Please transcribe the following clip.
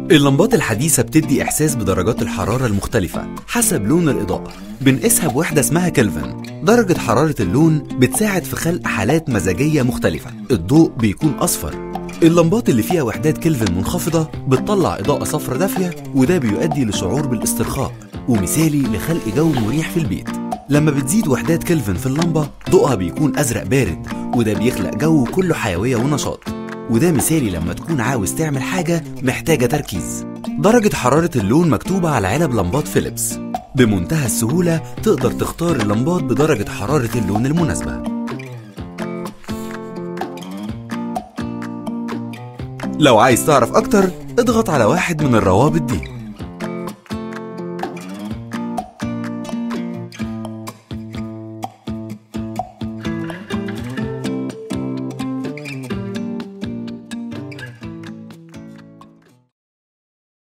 اللمبات الحديثة بتدي إحساس بدرجات الحرارة المختلفة حسب لون الإضاءة بنقيسها بوحدة اسمها كلفن درجة حرارة اللون بتساعد في خلق حالات مزاجية مختلفة الضوء بيكون أصفر اللمبات اللي فيها وحدات كلفن منخفضة بتطلع إضاءة صفرة دافية وده بيؤدي لشعور بالاسترخاء ومثالي لخلق جو مريح في البيت لما بتزيد وحدات كلفن في اللمبة ضوءها بيكون أزرق بارد وده بيخلق جو كله حيوية ونشاط وده مثالي لما تكون عاوز تعمل حاجة محتاجة تركيز درجة حرارة اللون مكتوبة على علب لمبات فيليبس بمنتهى السهولة تقدر تختار اللمبات بدرجة حرارة اللون المناسبة لو عايز تعرف أكتر اضغط على واحد من الروابط دي